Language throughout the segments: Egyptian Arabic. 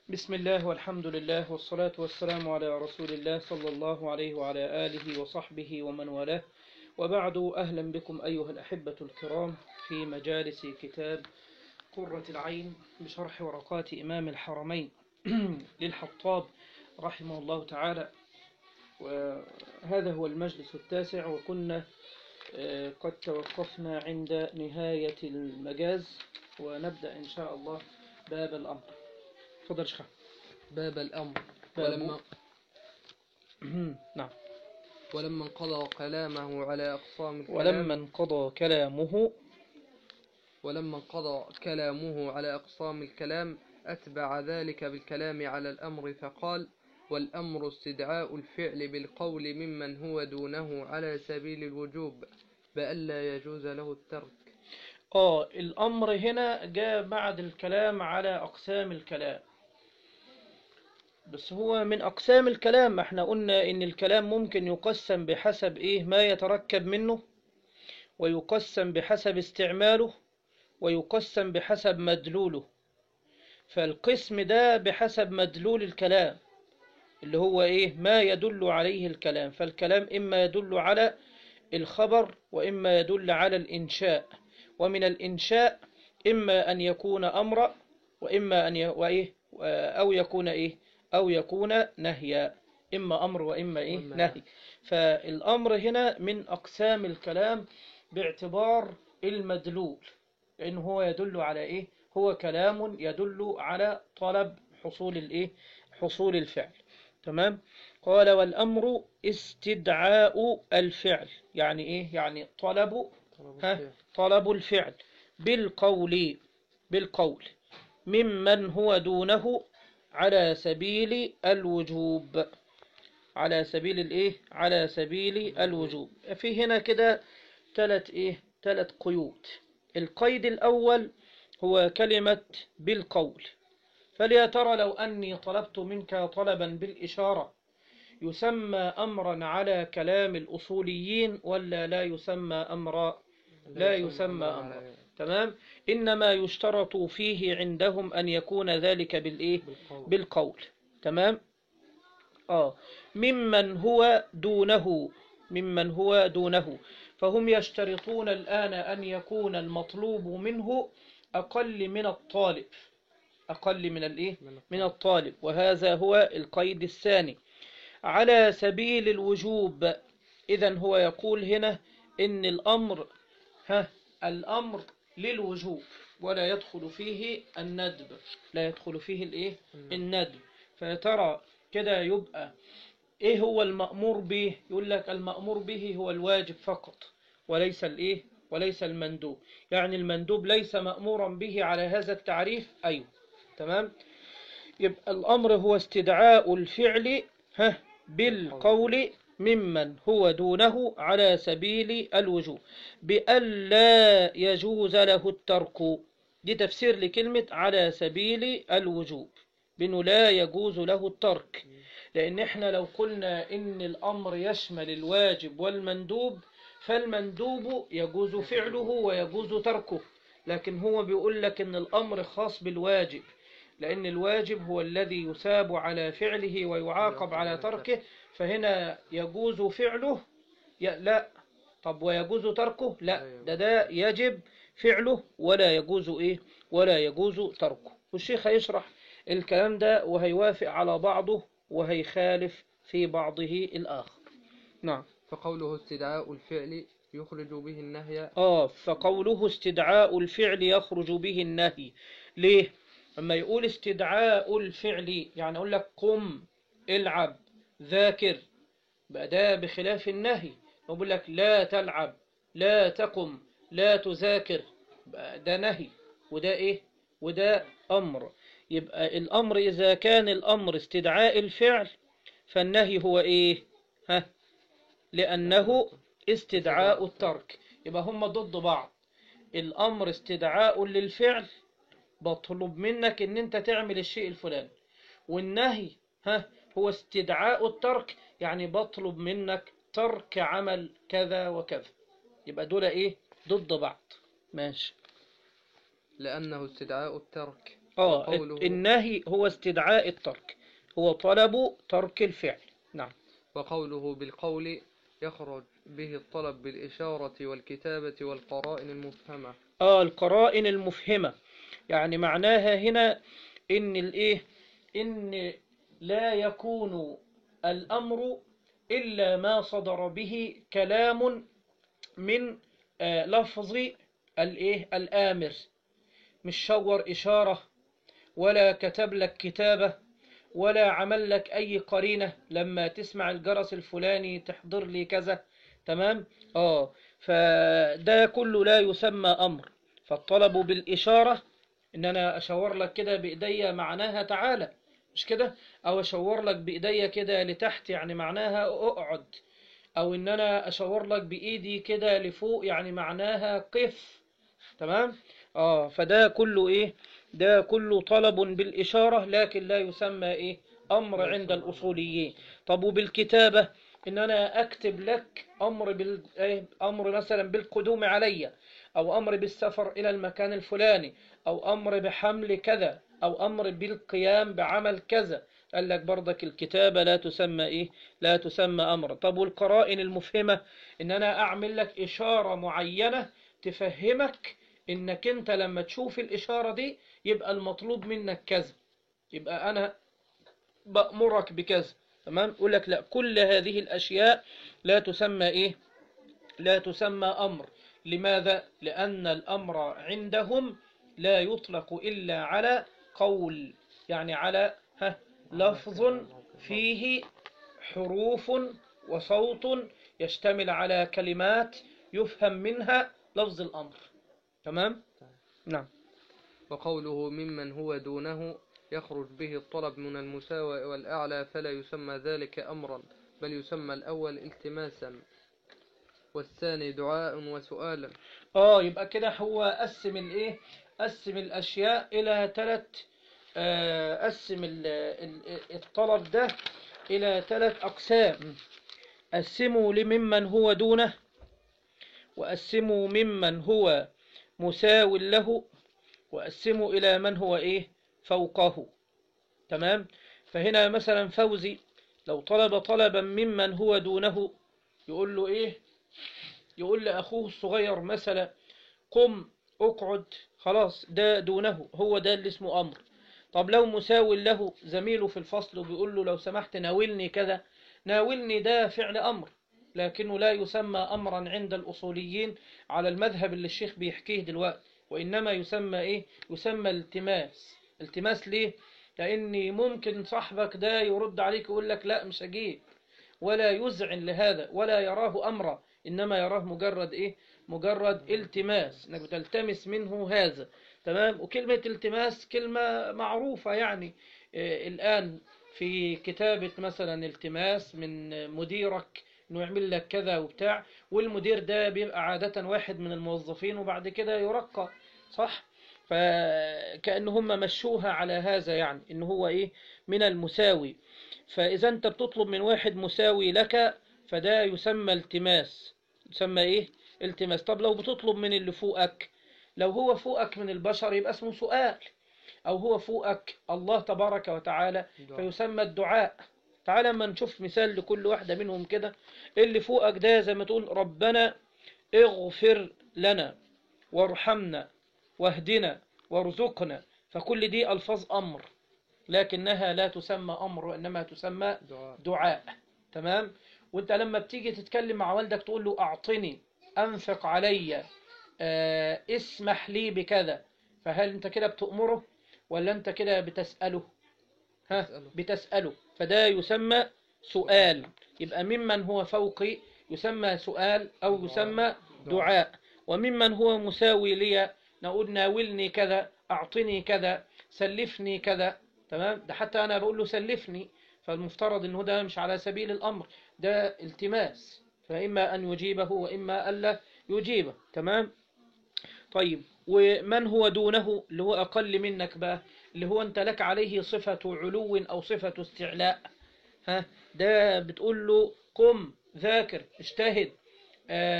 بسم الله والحمد لله والصلاة والسلام على رسول الله صلى الله عليه وعلى آله وصحبه ومن والاه وبعد أهلا بكم أيها الأحبة الكرام في مجالس كتاب قرة العين بشرح ورقات إمام الحرمين للحطاب رحمه الله تعالى وهذا هو المجلس التاسع وكنا آه، قد توقفنا عند نهاية المجاز ونبدأ إن شاء الله باب الأمر تفضل شيخ باب الأمر باب- ولما, نعم ولما انقضى كلامه على أقسام الكلام ولما انقضى كلامه ولما انقضى كلامه على أقسام الكلام أتبع ذلك بالكلام على الأمر فقال والأمر استدعاء الفعل بالقول ممن هو دونه على سبيل الوجوب بألا يجوز له الترك اه الأمر هنا جاء بعد الكلام على أقسام الكلام بس هو من أقسام الكلام ما احنا قلنا إن الكلام ممكن يقسم بحسب إيه ما يتركب منه ويقسم بحسب استعماله ويقسم بحسب مدلوله فالقسم ده بحسب مدلول الكلام اللي هو إيه ما يدل عليه الكلام فالكلام إما يدل على الخبر وإما يدل على الإنشاء ومن الإنشاء إما أن يكون أمرا وإما أن ي... وإيه أو يكون إيه أو يكون نهيا إما أمر وإما إيه وإما نهي فالأمر هنا من أقسام الكلام باعتبار المدلول لأنه هو يدل على إيه هو كلام يدل على طلب حصول الإيه حصول الفعل تمام قال والأمر استدعاء الفعل يعني إيه يعني طلب ها طلب الفعل بالقول بالقول ممن هو دونه على سبيل الوجوب على سبيل الايه على سبيل الوجوب في هنا كده ثلاث ايه ثلاث قيود القيد الاول هو كلمة بالقول فليا ترى لو اني طلبت منك طلبا بالاشارة يسمى امرا على كلام الاصوليين ولا لا يسمى امرا لا يسمى أمرا تمام إنما يشترط فيه عندهم أن يكون ذلك بالإيه بالقول بالقول تمام آه ممن هو دونه ممن هو دونه فهم يشترطون الآن أن يكون المطلوب منه أقل من الطالب أقل من الإيه من الطالب وهذا هو القيد الثاني على سبيل الوجوب إذا هو يقول هنا إن الأمر ها الأمر للوجوب ولا يدخل فيه الندب لا يدخل فيه الإيه الندب فترى كده يبقى إيه هو المأمور به يقول لك المأمور به هو الواجب فقط وليس الإيه وليس المندوب يعني المندوب ليس مأمورا به على هذا التعريف أيوه تمام يبقى الأمر هو استدعاء الفعل ها بالقول ممن هو دونه على سبيل الوجوب بألا يجوز له الترك دي تفسير لكلمة على سبيل الوجوب بأنه لا يجوز له الترك لأن احنا لو قلنا إن الأمر يشمل الواجب والمندوب فالمندوب يجوز فعله ويجوز تركه لكن هو بيقول لك إن الأمر خاص بالواجب لأن الواجب هو الذي يثاب على فعله ويعاقب على تركه فهنا يجوز فعله ي- لا طب ويجوز تركه لا ده ده يجب فعله ولا يجوز ايه ولا يجوز تركه والشيخ هيشرح الكلام ده وهيوافق على بعضه وهيخالف في بعضه الآخر نعم فقوله استدعاء الفعل يخرج به النهي آه فقوله استدعاء الفعل يخرج به النهي ليه؟ لما يقول استدعاء الفعل يعني أقول لك قم العب ذاكر بقى ده بخلاف النهي يقول لك لا تلعب لا تقم لا تذاكر بقى ده نهي وده إيه؟ وده أمر يبقى الأمر إذا كان الأمر استدعاء الفعل فالنهي هو إيه؟ ها لأنه استدعاء الترك يبقى هم ضد بعض الأمر استدعاء للفعل بطلب منك ان انت تعمل الشيء الفلاني والنهي ها هو استدعاء الترك يعني بطلب منك ترك عمل كذا وكذا يبقى دول ايه ضد بعض ماشي لأنه استدعاء الترك اه وقوله- النهي هو استدعاء الترك هو طلب ترك الفعل نعم وقوله بالقول يخرج به الطلب بالإشارة والكتابة والقرائن المفهمة اه القرائن المفهمة يعني معناها هنا ان الايه ان لا يكون الامر الا ما صدر به كلام من آه، لفظ الايه الامر مش شور اشاره ولا كتب لك كتابه ولا عمل لك اي قرينه لما تسمع الجرس الفلاني تحضر لي كذا تمام اه فده كله لا يسمى امر فالطلب بالاشاره ان انا اشاور لك كده بايديا معناها تعالى مش كده او اشاور لك بايديا كده لتحت يعني معناها اقعد او ان انا اشاور لك بايدي كده لفوق يعني معناها قف تمام اه فده كله ايه ده كله طلب بالاشاره لكن لا يسمى ايه امر عند الاصوليين طب وبالكتابه ان انا اكتب لك امر بال إيه؟ امر مثلا بالقدوم علي او امر بالسفر الى المكان الفلاني او امر بحمل كذا او امر بالقيام بعمل كذا قال لك برضك الكتابة لا تسمى ايه لا تسمى امر طب والقرائن المفهمة ان انا اعمل لك اشارة معينة تفهمك انك انت لما تشوف الاشارة دي يبقى المطلوب منك كذا يبقى انا بأمرك بكذا تمام يقول لك لا كل هذه الاشياء لا تسمى ايه لا تسمى امر لماذا لان الامر عندهم لا يطلق الا على قول يعني على ها لفظ فيه حروف وصوت يشتمل على كلمات يفهم منها لفظ الامر تمام نعم وقوله ممن هو دونه يخرج به الطلب من المساوى والأعلى فلا يسمى ذلك أمرا بل يسمى الأول التماسا والثاني دعاء وسؤالا اه يبقى كده هو قسم الايه قسم الاشياء الى ثلاث قسم ال- ال- الطلب ده الى ثلاث اقسام قسموا لممن هو دونه وقسموا ممن هو مساو له وقسموا الى من هو ايه فوقه تمام فهنا مثلا فوزي لو طلب طلبا ممن هو دونه يقول له ايه يقول لأخوه الصغير مثلا قم اقعد خلاص ده دونه هو ده اللي اسمه أمر طب لو مساو له زميله في الفصل وبيقول له لو سمحت ناولني كذا ناولني ده فعل أمر لكنه لا يسمى أمرا عند الأصوليين على المذهب اللي الشيخ بيحكيه دلوقتي وإنما يسمى إيه يسمى التماس التماس ليه لأن ممكن صاحبك ده يرد عليك يقول لك لا مش هجيب ولا يذعن لهذا ولا يراه أمرا إنما يراه مجرد إيه مجرد التماس إنك بتلتمس منه هذا تمام وكلمة التماس كلمة معروفة يعني آه الآن في كتابة مثلا التماس من مديرك انه يعمل لك كذا وبتاع والمدير ده بيبقى عادة واحد من الموظفين وبعد كده يرقى صح فكأن هم مشوها على هذا يعني ان هو ايه من المساوي فاذا انت بتطلب من واحد مساوي لك فده يسمى التماس يسمى ايه التماس طب لو بتطلب من اللي فوقك لو هو فوقك من البشر يبقى اسمه سؤال او هو فوقك الله تبارك وتعالى فيسمى الدعاء تعالى اما نشوف مثال لكل واحدة منهم كده اللي فوقك ده زي ما تقول ربنا اغفر لنا وارحمنا واهدنا وارزقنا فكل دي ألفاظ أمر لكنها لا تسمى أمر وإنما تسمى دعاء دعاء تمام وانت لما بتيجي تتكلم مع والدك تقول له أعطني أنفق علي آه، اسمح لي بكذا فهل انت كده بتأمره ولا انت كده بتسأله ها بتسأله. بتسأله فده يسمى سؤال يبقى ممن هو فوقي يسمى سؤال أو يسمى دعاء وممن هو مساوي لي نقول ناولني كذا أعطني كذا سلفني كذا تمام ده حتى أنا بقول له سلفني فالمفترض إنه ده مش على سبيل الأمر ده التماس فإما أن يجيبه وإما ألا يجيبه تمام طيب ومن هو دونه اللي هو أقل منك بقى اللي هو أنت لك عليه صفة علو أو صفة استعلاء ها ده بتقول له قم ذاكر اجتهد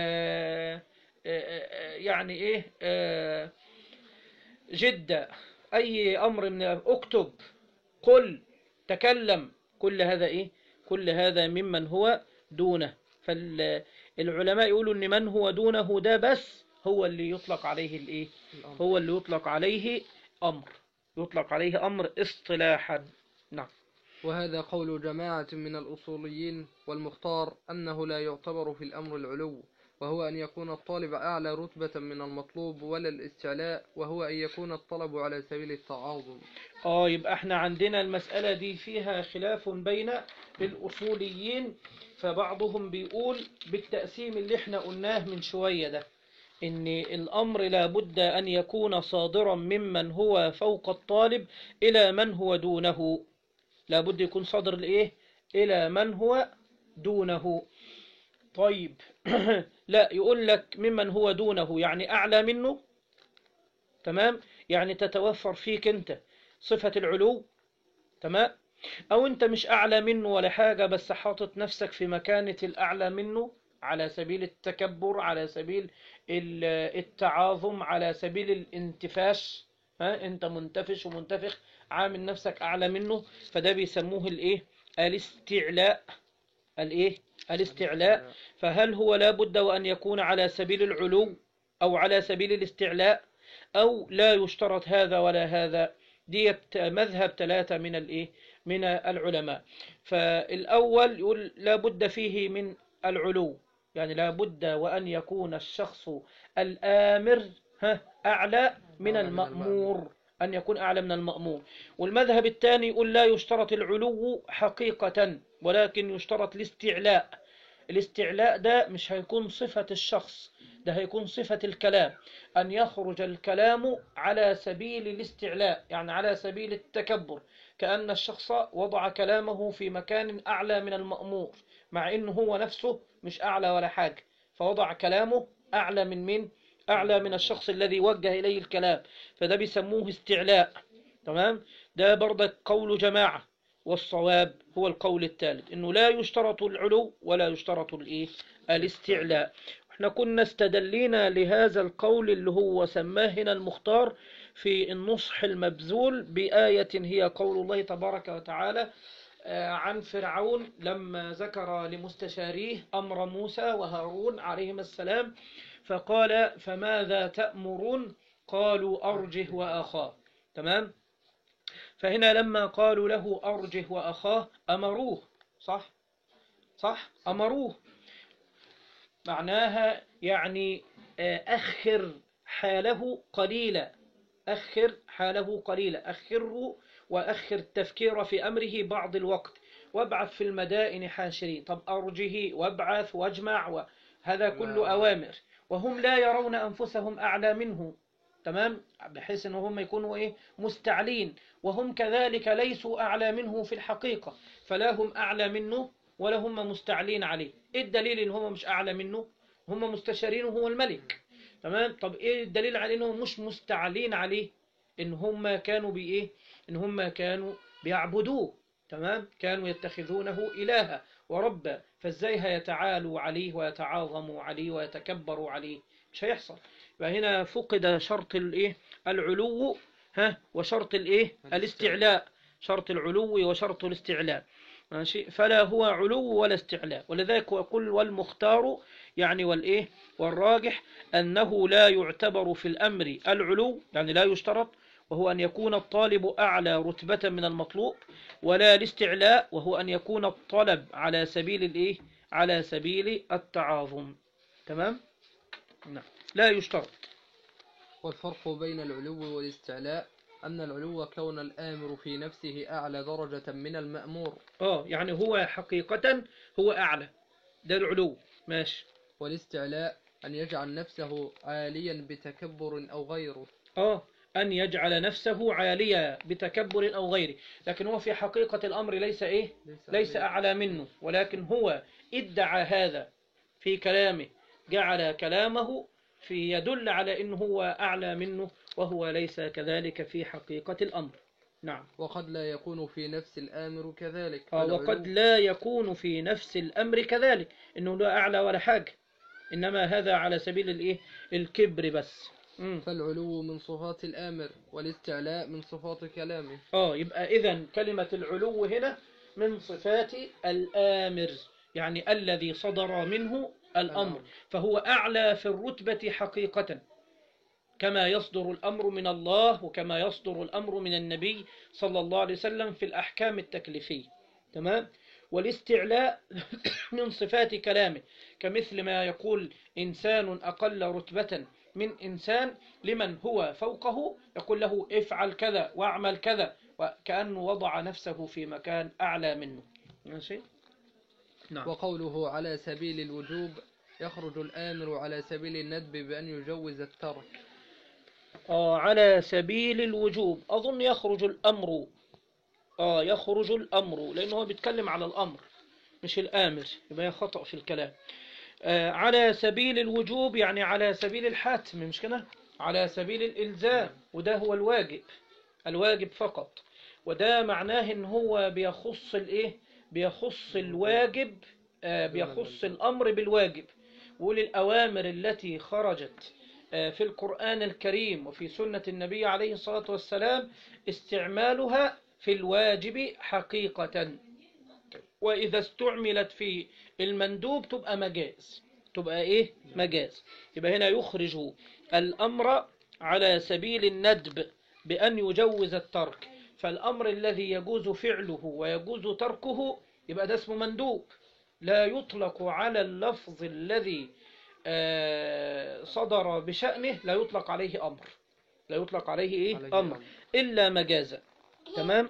آه آه آه يعني ايه آه جدة أي أمر من اكتب قل تكلم كل هذا إيه كل هذا ممن هو دونه فالعلماء يقولوا إن من هو دونه ده بس هو اللي يطلق عليه الإيه الأمر. هو اللي يطلق عليه أمر يطلق عليه أمر اصطلاحا نعم وهذا قول جماعة من الأصوليين والمختار أنه لا يعتبر في الأمر العلو وهو أن يكون الطالب أعلى رتبة من المطلوب ولا الاستعلاء وهو أن يكون الطلب على سبيل التعاظم اه يبقى احنا عندنا المسألة دي فيها خلاف بين الأصوليين فبعضهم بيقول بالتقسيم اللي احنا قلناه من شوية ده ان الأمر لابد أن يكون صادرا ممن هو فوق الطالب إلى من هو دونه لابد يكون صادر لإيه إلى من هو دونه طيب لا يقول لك ممن هو دونه يعني أعلى منه تمام يعني تتوفر فيك أنت صفة العلو تمام أو أنت مش أعلى منه ولا حاجة بس حاطط نفسك في مكانة الأعلى منه على سبيل التكبر على سبيل ال- التعاظم على سبيل الانتفاش ها أنت منتفش ومنتفخ عامل نفسك أعلى منه فده بيسموه الإيه الاستعلاء الإيه الاستعلاء فهل هو لا بد وأن يكون على سبيل العلو أو على سبيل الاستعلاء أو لا يشترط هذا ولا هذا دي مذهب ثلاثة من الإيه من العلماء فالأول يقول لا بد فيه من العلو يعني لا بد وأن يكون الشخص الآمر ها أعلى من أعلى من المأمور أن يكون أعلى من المأمور والمذهب الثاني يقول لا يشترط العلو حقيقة ولكن يشترط الاستعلاء الاستعلاء ده مش هيكون صفة الشخص ده هيكون صفة الكلام أن يخرج الكلام على سبيل الاستعلاء يعني على سبيل التكبر كأن الشخص وضع كلامه في مكان أعلى من المأمور مع إنه هو نفسه مش أعلى ولا حاجة فوضع كلامه أعلى من من أعلى من الشخص الذي وجه إليه الكلام فده بيسموه استعلاء تمام ده برضك قول جماعة والصواب هو القول الثالث إنه لا يشترط العلو ولا يشترط الإيه الاستعلاء احنا كنا استدلينا لهذا القول اللي هو سماه هنا المختار في النصح المبذول بآية هي قول الله تبارك وتعالى آه، عن فرعون لما ذكر لمستشاريه أمر موسى وهارون عليهما السلام فقال فماذا تأمرون قالوا أرجه وأخاه تمام فهنا لما قالوا له أرجه وأخاه أمروه صح صح أمروه معناها يعني آه، أخر حاله قليلا أخر حاله قليلا أخره وأخر التفكير في أمره بعض الوقت وابعث في المدائن حاشرين طب أرجه وابعث واجمع وهذا كله أوامر وهم لا يرون أنفسهم أعلى منه تمام بحيث ان هم يكونوا ايه مستعلين وهم كذلك ليسوا اعلى منه في الحقيقة فلا هم اعلى منه ولا هم مستعلين عليه ايه الدليل ان هم مش اعلى منه هم مستشارين وهو الملك تمام طب ايه الدليل على انهم مش مستعلين عليه ان هم كانوا بايه ان هم كانوا بيعبدوه تمام كانوا يتخذونه الها وربا فازاي هيتعالوا عليه ويتعاظموا عليه ويتكبروا عليه مش هيحصل فهنا فقد شرط الايه العلو ها وشرط الايه الاستعلاء شرط العلو وشرط الاستعلاء ماشي فلا هو علو ولا استعلاء ولذلك يقول والمختار يعني والايه والراجح انه لا يعتبر في الامر العلو يعني لا يشترط وهو أن يكون الطالب أعلى رتبة من المطلوب ولا الاستعلاء وهو أن يكون الطلب على سبيل الإيه؟ على سبيل التعاظم تمام؟ نعم لا يشترط والفرق بين العلو والاستعلاء أن العلو كون الآمر في نفسه أعلى درجة من المأمور اه يعني هو حقيقة هو أعلى ده العلو ماشي والاستعلاء أن يجعل نفسه عاليا بتكبر أو غيره اه أن يجعل نفسه عالية بتكبر أو غيره لكن هو في حقيقة الأمر ليس إيه ليس أعلى منه ولكن هو ادعى هذا في كلامه جعل كلامه في يدل على أنه هو أعلى منه وهو ليس كذلك في حقيقة الأمر نعم وقد لا يكون في نفس الآمر كذلك آه، فالعلو- وقد لا يكون في نفس الأمر كذلك إنه لا أعلى ولا حاجة إنما هذا على سبيل الإيه الكبر بس مم. فالعلو من صفات الآمر والاستعلاء من صفات كلامه اه يبقى اذا كلمة العلو هنا من صفات الآمر يعني الذي صدر منه الأمر الأمر. فهو أعلى في الرتبة حقيقة كما يصدر الأمر من الله وكما يصدر الأمر من النبي صلى الله عليه وسلم في الأحكام التكليفية تمام والاستعلاء من صفات كلامه كمثل ما يقول إنسان أقل رتبة من إنسان لمن هو فوقه يقول له افعل كذا واعمل كذا وكأنه وضع نفسه في مكان أعلى منه ماشي نعم وقوله على سبيل الوجوب يخرج الآمر على سبيل الندب بأن يجوز الترك آه على سبيل الوجوب أظن يخرج الأمر آه يخرج الأمر لأنه هو بيتكلم على الأمر مش الآمر يبقى خطأ في الكلام آه على سبيل الوجوب يعني على سبيل الحتم مش كده على سبيل الإلزام وده هو الواجب الواجب فقط وده معناه إن هو بيخص الإيه بيخص الواجب آه بيخص الأمر بالواجب وللأوامر التي خرجت آه، في القرآن الكريم وفي سنة النبي عليه الصلاة والسلام استعمالها في الواجب حقيقة وإذا استعملت في المندوب تبقى مجاز تبقى إيه مجاز يبقى هنا يخرج الأمر على سبيل الندب بأن يجوز الترك فالأمر الذي يجوز فعله ويجوز تركه يبقى ده اسمه مندوب لا يطلق على اللفظ الذي آه، صدر بشأنه لا يطلق عليه أمر لا يطلق عليه إيه عليه أمر إلا مجازا تمام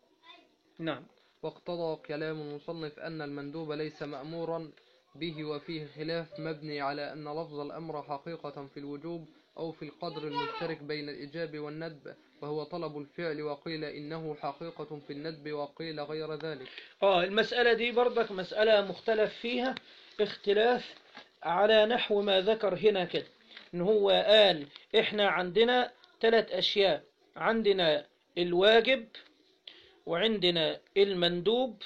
نعم واقتضى كلام المصنف أن المندوب ليس مأمورا به وفيه خلاف مبني على أن لفظ الأمر حقيقة في الوجوب أو في القدر المشترك بين الإجاب والندب وهو طلب الفعل وقيل إنه حقيقة في الندب وقيل غير ذلك آه المسألة دي برضك مسألة مختلف فيها اختلاف على نحو ما ذكر هنا كده إن هو قال إحنا عندنا ثلاث أشياء عندنا الواجب وعندنا المندوب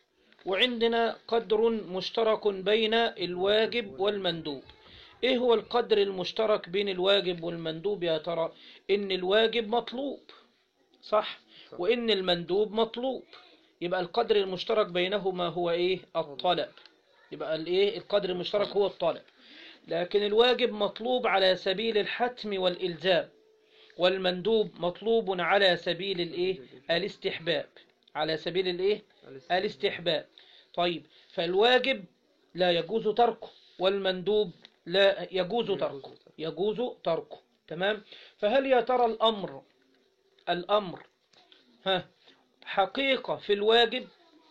وعندنا قدر مشترك بين الواجب والمندوب ايه هو القدر المشترك بين الواجب والمندوب يا ترى ان الواجب مطلوب صح وان المندوب مطلوب يبقى القدر المشترك بينهما هو ايه الطلب يبقى الايه القدر المشترك هو الطلب لكن الواجب مطلوب على سبيل الحتم والإلزام والمندوب مطلوب على سبيل الايه الاستحباب على سبيل الايه الاستحباب طيب فالواجب لا يجوز تركه والمندوب لا يجوز تركه يجوز تركه تمام فهل يا ترى الأمر الأمر ها حقيقة في الواجب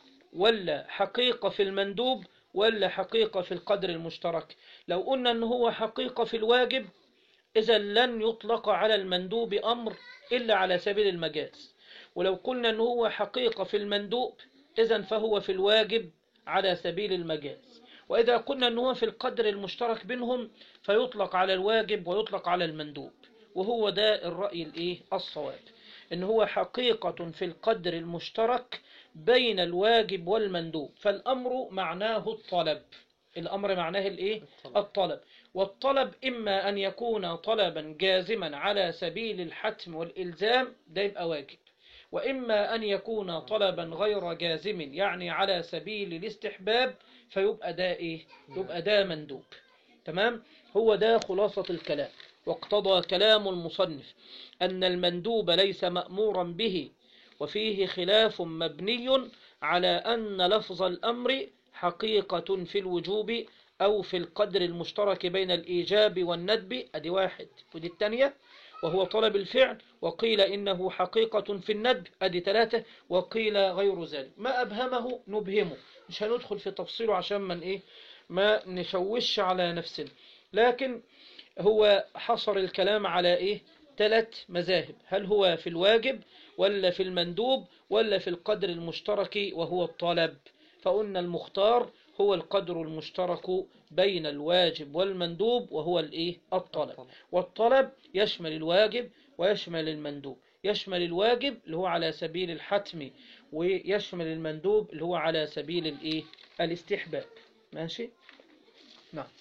ولا حقيقة في المندوب ولا حقيقة في القدر المشترك لو قلنا أنه هو حقيقة في الواجب إذا لن يطلق على المندوب أمر إلا على سبيل المجاز ولو قلنا أنه هو حقيقة في المندوب إذا فهو في الواجب على سبيل المجاز وإذا قلنا أنه هو في القدر المشترك بينهم فيطلق على الواجب ويطلق على المندوب وهو ده الرأي الإيه الصواب إن هو حقيقة في القدر المشترك بين الواجب والمندوب فالأمر معناه الطلب الأمر معناه الإيه الطلب والطلب إما أن يكون طلبا جازما على سبيل الحتم والإلزام ده يبقى واجب وإما أن يكون طلبا غير جازم يعني على سبيل الاستحباب فيبقى ده إيه يبقى ده مندوب تمام هو ده خلاصة الكلام واقتضى كلام المصنف أن المندوب ليس مأمورا به وفيه خلاف مبني على أن لفظ الأمر حقيقة في الوجوب أو في القدر المشترك بين الإيجاب والندب أدي واحد ودي الثانية وهو طلب الفعل وقيل إنه حقيقة في الندب أدي ثلاثة وقيل غير ذلك ما أبهمه نبهمه مش هندخل في تفصيله عشان من إيه ما نشوش على نفسنا لكن هو حصر الكلام على إيه ثلاث مذاهب هل هو في الواجب ولا في المندوب ولا في القدر المشترك وهو الطلب فقلنا المختار هو القدر المشترك بين الواجب والمندوب وهو الايه الطلب والطلب يشمل الواجب ويشمل المندوب يشمل الواجب اللي هو على سبيل الحتم ويشمل المندوب اللي هو على سبيل الايه الاستحباب ماشي نعم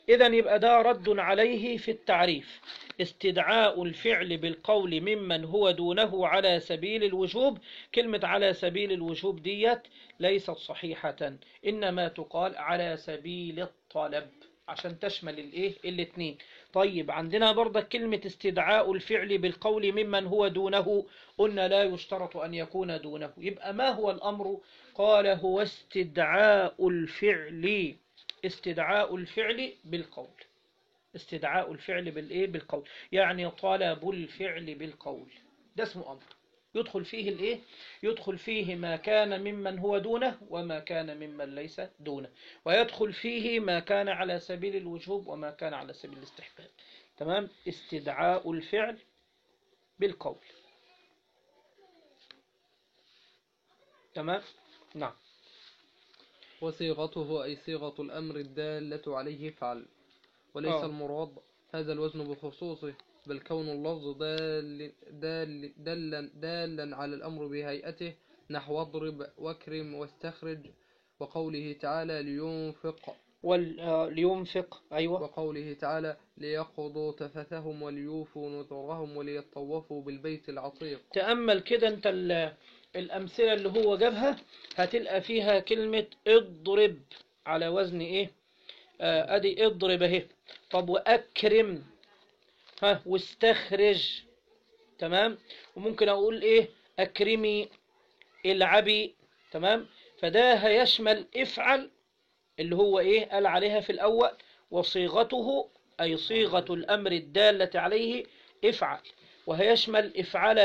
إذا يبقى ده رد عليه في التعريف استدعاء الفعل بالقول ممن هو دونه على سبيل الوجوب كلمة على سبيل الوجوب ديت ليست صحيحة إنما تقال على سبيل الطلب عشان تشمل الايه الاثنين طيب عندنا برضك كلمة استدعاء الفعل بالقول ممن هو دونه قلنا لا يشترط أن يكون دونه يبقى ما هو الأمر قال هو استدعاء الفعل استدعاء الفعل بالقول استدعاء الفعل بالايه بالقول يعني طلب الفعل بالقول ده اسمه امر يدخل فيه الايه يدخل فيه ما كان ممن هو دونه وما كان ممن ليس دونه ويدخل فيه ما كان على سبيل الوجوب وما كان على سبيل الاستحباب تمام استدعاء الفعل بالقول تمام نعم وصيغته أي صيغة الأمر الدالة عليه فعل وليس آه. المراد هذا الوزن بخصوصه بل كون اللفظ دال دال دالا دالا على الأمر بهيئته نحو اضرب واكرم واستخرج وقوله تعالى لينفق وال- آه، لينفق أيوة وقوله تعالى ليقضوا تفثهم وليوفوا نذورهم وليطوفوا بالبيت العتيق تأمل كده انت ال- الأمثلة اللي هو جابها هتلقى فيها كلمة اضرب على وزن ايه آه ادي اضرب اهي طب واكرم ها واستخرج تمام وممكن اقول ايه اكرمي العبي تمام فده هيشمل افعل اللي هو ايه قال عليها في الاول وصيغته اي صيغة الامر الدالة عليه افعل وهيشمل افعل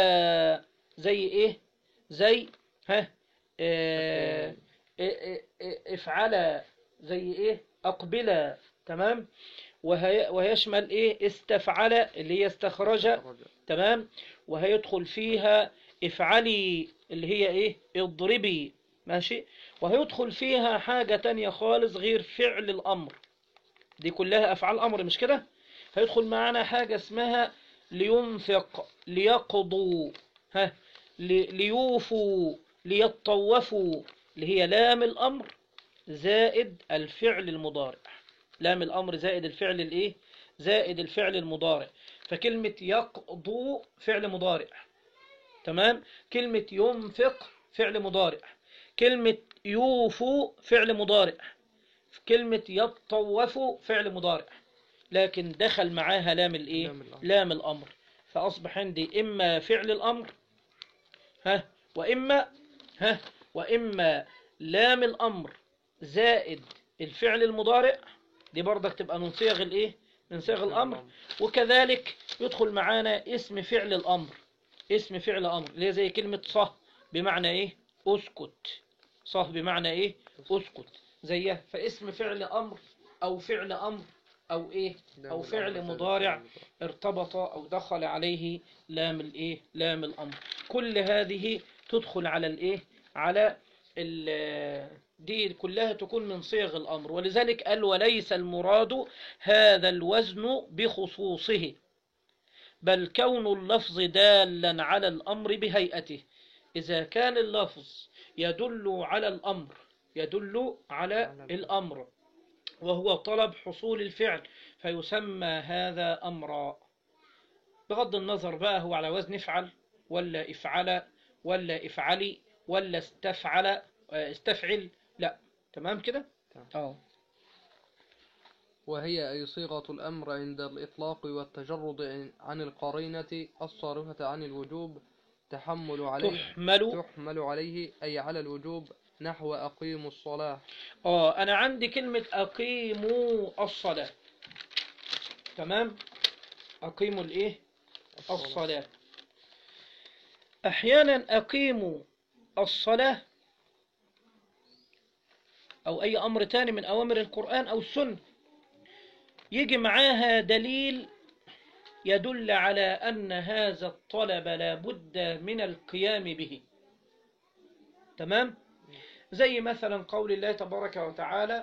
زي ايه زي ها آه، آه، آه، افعل زي ايه اقبل تمام وهي وهيشمل ايه استفعل اللي هي استخرج تمام وهيدخل فيها افعلي اللي هي ايه اضربي ماشي وهيدخل فيها حاجة تانية خالص غير فعل الامر دي كلها افعال امر مش كده هيدخل معانا حاجة اسمها لينفق ليقضوا ها لي- ليوفوا ليطوفوا اللي هي لام الامر زائد الفعل المضارع لام الامر زائد الفعل الايه زائد الفعل المضارع فكلمة يقضوا فعل مضارع تمام كلمة ينفق فعل مضارع كلمة يوفوا فعل مضارع كلمة يطوفوا فعل مضارع لكن دخل معاها لام الايه لام الأمر. لام الامر فاصبح عندي اما فعل الامر ها واما ها واما لام الامر زائد الفعل المضارع دي برضك تبقى من صيغ الايه من صيغ الامر وكذلك يدخل معانا اسم فعل الامر اسم فعل امر اللي هي زي كلمة صه بمعنى ايه اسكت صه بمعنى ايه اسكت زيها فاسم فعل امر او فعل امر او ايه او فعل مضارع ارتبط او دخل عليه لام الايه لام الامر كل هذه تدخل على الايه على ال- دي كلها تكون من صيغ الامر ولذلك قال وليس المراد هذا الوزن بخصوصه بل كون اللفظ دالا على الامر بهيئته اذا كان اللفظ يدل على الامر يدل على الامر وهو طلب حصول الفعل فيسمى هذا أمرا بغض النظر بقى هو على وزن افعل ولا افعل ولا افعلي ولا استفعل آه، استفعل لا تمام كده تمام. اه وهي أي صيغة الأمر عند الإطلاق والتجرد عن- عن القرينة الصارفة عن الوجوب تحمل عليه تحمل تحمل عليه أي على الوجوب نحو أقيموا الصلاة اه انا عندي كلمة اقيموا الصلاة تمام اقيموا الايه الصلاة احيانا اقيموا الصلاة او اي امر تاني من اوامر القرآن او السنة يجي معاها دليل يدل على ان هذا الطلب لا بد من القيام به تمام زي مثلا قول الله تبارك وتعالى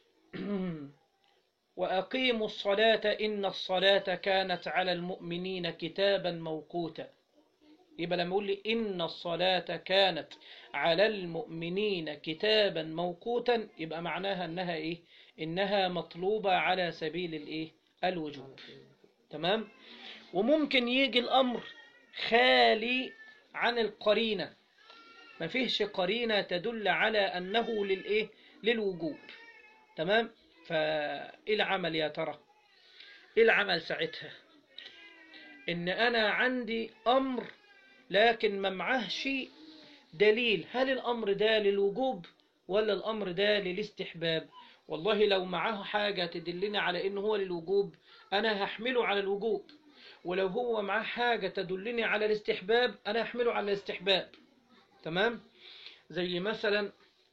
وأقيموا الصلاة إن الصلاة كانت على المؤمنين كتابا موقوتا يبقى لما يقول لي إن الصلاة كانت على المؤمنين كتابا موقوتا يبقى معناها إنها إيه إنها مطلوبة على سبيل الإيه الوجوب تمام وممكن يجي الأمر خالي عن القرينة ما فيهش قرينة تدل على أنه للإيه للوجوب تمام فإيه العمل يا ترى إيه العمل ساعتها إن أنا عندي أمر لكن ما معهش دليل هل الأمر ده للوجوب ولا الأمر ده للاستحباب والله لو معاه حاجة تدلني على إنه هو للوجوب أنا هحمله على الوجوب ولو هو معاه حاجة تدلني على الاستحباب أنا هحمله على الاستحباب تمام زي مثلا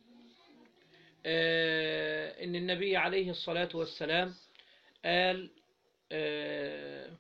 آه إن النبي عليه الصلاة والسلام قال آه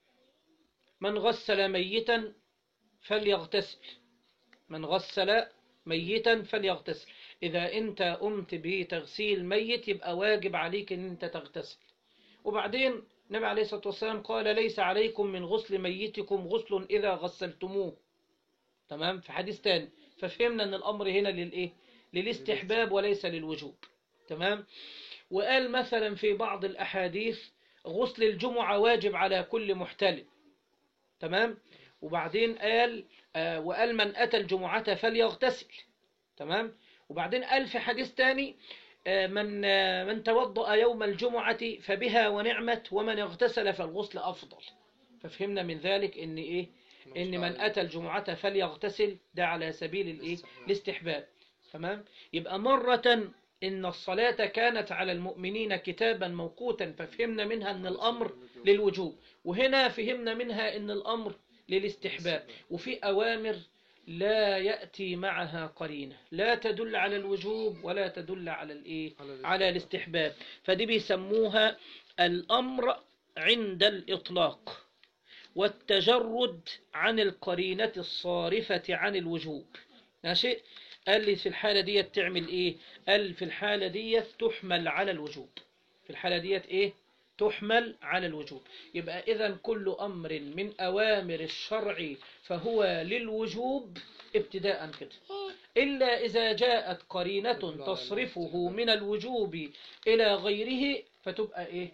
من غسل ميتا فليغتسل من غسل ميتا فليغتسل إذا أنت قمت بتغسيل ميت يبقى واجب عليك أن أنت تغتسل وبعدين النبي عليه الصلاة والسلام قال ليس عليكم من غسل ميتكم غسل إذا غسلتموه تمام في حديث تاني ففهمنا أن الأمر هنا للإيه للاستحباب وليس للوجوب تمام وقال مثلا في بعض الأحاديث غسل الجمعة واجب على كل محتلم تمام وبعدين قال آه وقال من أتى الجمعة فليغتسل تمام وبعدين قال في حديث تاني آه من آه من توضأ يوم الجمعة فبها ونعمت ومن اغتسل فالغسل أفضل ففهمنا من ذلك إن إيه إن من أتى الجمعة فليغتسل ده على سبيل الإيه الاستحباب تمام يبقى مرة إن الصلاة كانت على المؤمنين كتابا موقوتا ففهمنا منها أن الأمر للوجوب وهنا فهمنا منها أن الأمر للاستحباب وفي أوامر لا يأتي معها قرينة لا تدل على الوجوب ولا تدل على الإيه على الاستحباب فدي بيسموها الأمر عند الإطلاق والتجرد عن القرينة الصارفة عن الوجوب ماشي قال لي في الحالة دي تعمل ايه قال في الحالة دي تحمل على الوجوب في الحالة دي ايه تحمل على الوجوب يبقى إذا كل أمر من أوامر الشرع فهو للوجوب ابتداء كده إلا إذا جاءت قرينة تصرفه من الوجوب إلى غيره فتبقى إيه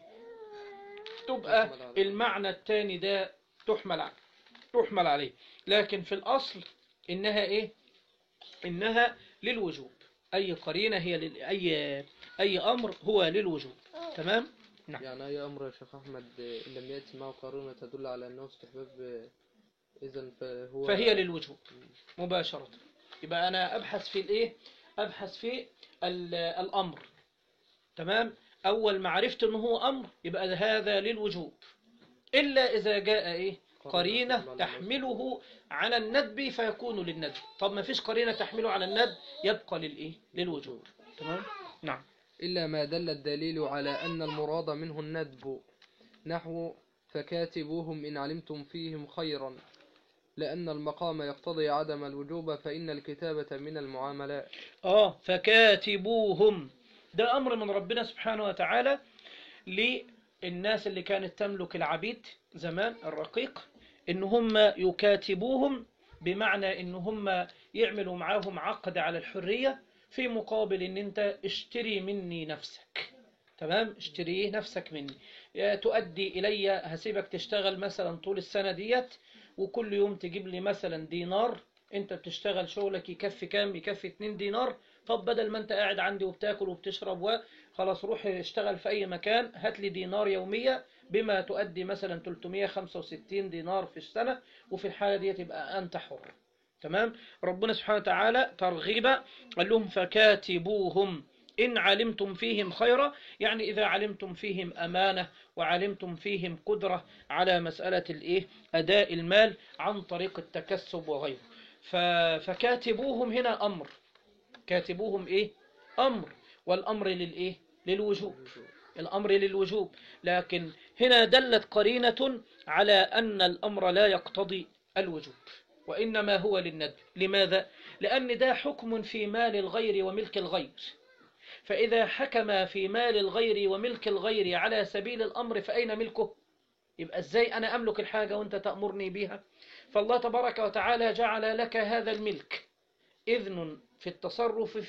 تبقى المعنى الثاني ده تحمل عليه تحمل عليه لكن في الأصل إنها إيه إنها للوجوب أي قرينة هي لل... أي أي أمر هو للوجوب تمام نعم. يعني أي أمر يا شيخ أحمد إن لم يأتي معه قرينة تدل على أنه استحباب إذا فهو فهي للوجوب مباشرة يبقى أنا أبحث في الإيه أبحث في ال- الأمر تمام أول ما عرفت أنه هو أمر يبقى هذا للوجوب إلا إذا جاء إيه قرينة تحمله على الندب فيكون للندب طب ما فيش قرينة تحمله على الندب يبقى للإيه للوجوب تمام نعم إلا ما دل الدليل على أن المراد منه الندب نحو فكاتبوهم إن علمتم فيهم خيرا لأن المقام يقتضي عدم الوجوب فإن الكتابة من المعاملات آه فكاتبوهم ده أمر من ربنا سبحانه وتعالى للناس اللي كانت تملك العبيد زمان الرقيق إن هم يكاتبوهم بمعنى إن هم يعملوا معاهم عقد على الحرية في مقابل إن أنت اشتري مني نفسك تمام اشتري نفسك مني يا تؤدي إلي هسيبك تشتغل مثلا طول السنة ديت وكل يوم تجيب لي مثلا دينار انت بتشتغل شغلك يكفي كام يكفي 2 دينار طب بدل ما انت قاعد عندي وبتاكل وبتشرب وخلاص روح اشتغل في اي مكان هات لي دينار يومية بما تؤدي مثلا 365 دينار في السنة وفي الحالة دي تبقى انت حر تمام ربنا سبحانه وتعالى ترغيبا قال لهم فكاتبوهم إن علمتم فيهم خيرا يعني إذا علمتم فيهم أمانة وعلمتم فيهم قدرة على مسألة الإيه أداء المال عن طريق التكسب وغيره ف- فكاتبوهم هنا أمر كاتبوهم إيه أمر والأمر للإيه للوجوب الأمر للوجوب لكن هنا دلت قرينة على أن الأمر لا يقتضي الوجوب وإنما هو للندب لماذا؟ لأن ده حكم في مال الغير وملك الغير فإذا حكم في مال الغير وملك الغير على سبيل الأمر فأين ملكه؟ يبقى إزاي أنا أملك الحاجة وأنت تأمرني بها؟ فالله تبارك وتعالى جعل لك هذا الملك إذن في التصرف فيه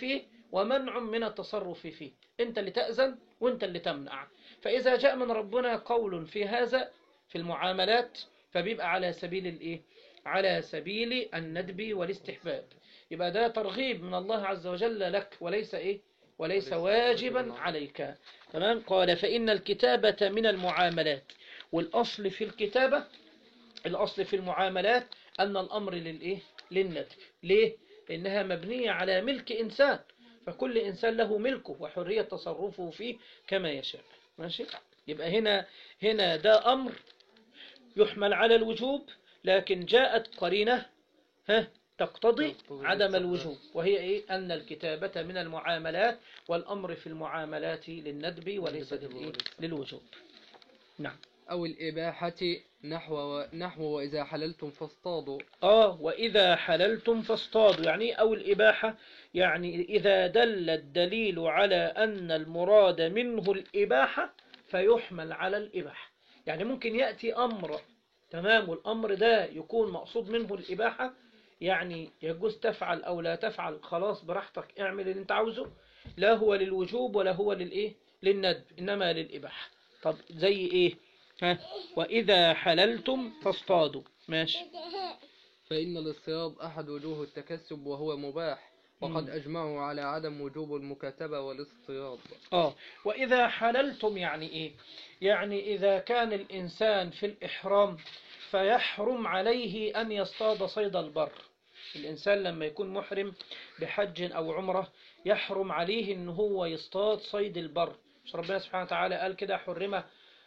ومنع من التصرف فيه أنت اللي تأذن وأنت اللي تمنع فإذا جاء من ربنا قول في هذا في المعاملات فبيبقى على سبيل الإيه على سبيل الندب والاستحباب يبقى ده ترغيب من الله عز وجل لك وليس إيه وليس وليس واجبا واجباً عليك تمام قال فإن الكتابة من المعاملات والأصل في الكتابة الأصل في المعاملات أن الأمر للإيه للندب ليه لأنها مبنية على ملك إنسان فكل إنسان له ملكه وحرية تصرفه فيه كما يشاء ماشي يبقى هنا هنا ده أمر يحمل على الوجوب لكن جاءت قرينة ها تقتضي تقتضي عدم الاستحباب. الوجوب وهي إيه أن الكتابة من المعاملات والأمر في المعاملات للندب وليس للندب للإيه؟ وليس. للوجوب نعم أو الإباحة نحو نحو وإذا حللتم فاصطادوا آه وإذا حللتم فاصطادوا يعني أو الإباحة يعني إذا دل الدليل على أن المراد منه الإباحة فيحمل على الإباحة يعني ممكن يأتي أمر تمام والأمر ده يكون مقصود منه الإباحة يعني يجوز تفعل أو لا تفعل خلاص براحتك اعمل اللي انت عاوزه لا هو للوجوب ولا هو للإيه للندب إنما للإباحة طب زي إيه ها وإذا حللتم فاصطادوا ماشي فإن الاصطياد أحد وجوه التكسب وهو مباح وقد مم. أجمعوا على عدم وجوب المكاتبة والاصطياد آه وإذا حللتم يعني إيه يعني إذا كان الإنسان في الإحرام فيحرم عليه أن يصطاد صيد البر الإنسان لما يكون محرم بحج أو عمرة يحرم عليه أن هو يصطاد صيد البر مش ربنا سبحانه وتعالى قال كده حرم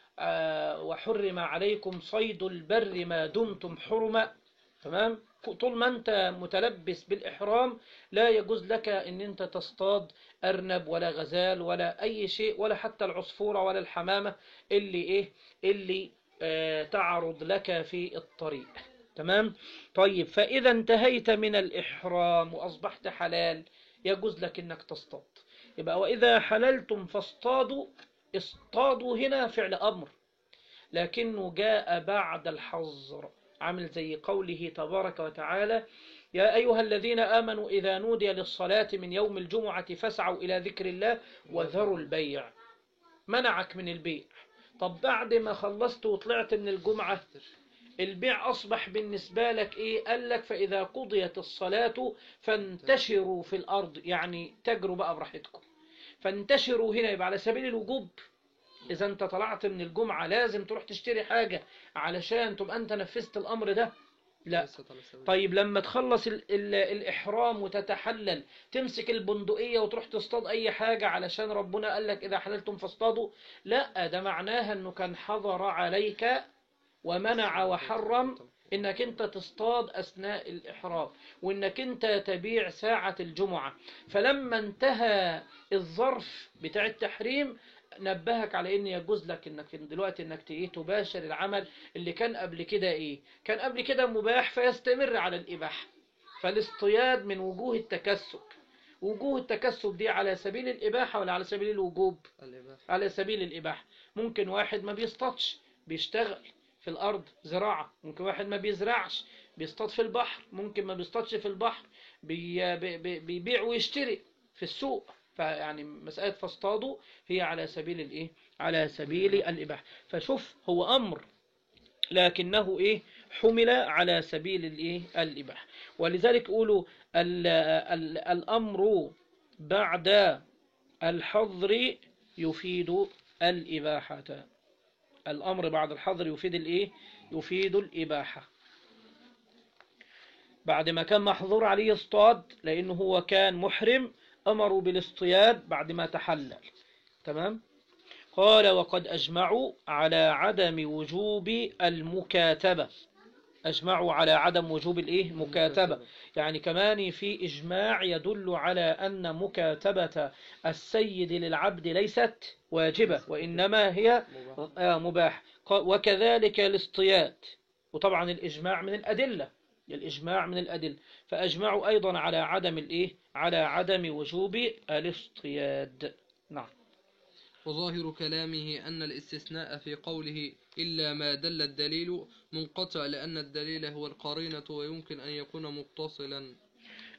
آه وحرم عليكم صيد البر ما دمتم حرما تمام طول ما أنت متلبس بالإحرام لا يجوز لك أن أنت تصطاد أرنب ولا غزال ولا أي شيء ولا حتى العصفورة ولا الحمامة اللي إيه اللي آه تعرض لك في الطريق تمام طيب فإذا انتهيت من الإحرام وأصبحت حلال يجوز لك أنك تصطاد يبقى وإذا حللتم فاصطادوا اصطادوا هنا فعل أمر لكنه جاء بعد الحظر عامل زي قوله تبارك وتعالى يا أيها الذين آمنوا إذا نودي للصلاة من يوم الجمعة فاسعوا إلى ذكر الله وذروا البيع منعك من البيع طب بعد ما خلصت وطلعت من الجمعة البيع أصبح بالنسبة لك إيه قال لك فإذا قضيت الصلاة فانتشروا في الأرض يعني تجروا بقى براحتكم فانتشروا هنا يبقى على سبيل الوجوب إذا أنت طلعت من الجمعة لازم تروح تشتري حاجة علشان تبقى أنت نفذت الأمر ده لا ليست على سبيل- طيب لما تخلص ال ال الإحرام وتتحلل تمسك البندقية وتروح تصطاد أي حاجة علشان ربنا قال لك إذا حللتم فاصطادوا لا ده معناها أنه كان حظر عليك ومنع وحرم إنك أنت تصطاد أثناء الإحرام وإنك أنت تبيع ساعة الجمعة فلما انتهى الظرف بتاع التحريم نبهك على ان يجوز لك انك دلوقتي انك ايه تباشر العمل اللي كان قبل كده ايه كان قبل كده مباح فيستمر على الاباحه فالاصطياد من وجوه التكسب وجوه التكسب دي على سبيل الاباحه ولا على سبيل الوجوب الإباحة على سبيل الإباحة ممكن واحد ما بيصطادش بيشتغل في الأرض زراعة ممكن واحد ما بيزرعش بيصطاد في البحر ممكن ما بيصطادش في البحر بي بي بي بيبيع ويشتري في السوق فيعني مسألة فاصطادوا هي على سبيل الإيه على سبيل الإباحة فشوف هو أمر لكنه إيه حمل على سبيل الإيه الإباحة ولذلك يقولوا ال ال الأمر بعد الحظر يفيد الإباحة الأمر بعد الحظر يفيد الإيه؟ يفيد الإباحة بعد ما كان محظور عليه اصطاد لأنه هو كان محرم أمروا بالاصطياد بعد ما تحلل تمام قال وقد أجمعوا على عدم وجوب المكاتبة أجمعوا على عدم وجوب الإيه مكاتبة يعني كمان في إجماع يدل على أن مكاتبة السيد للعبد ليست واجبة وإنما هي مباح. آه، مباح ق- وكذلك الاصطياد وطبعا الإجماع من الأدلة الإجماع من الأدلة فأجمعوا أيضا على عدم الإيه على عدم وجوب الاصطياد نعم وظاهر كلامه أن الاستثناء في قوله إلا ما دل الدليل منقطع لأن الدليل هو القرينة ويمكن أن يكون متصلا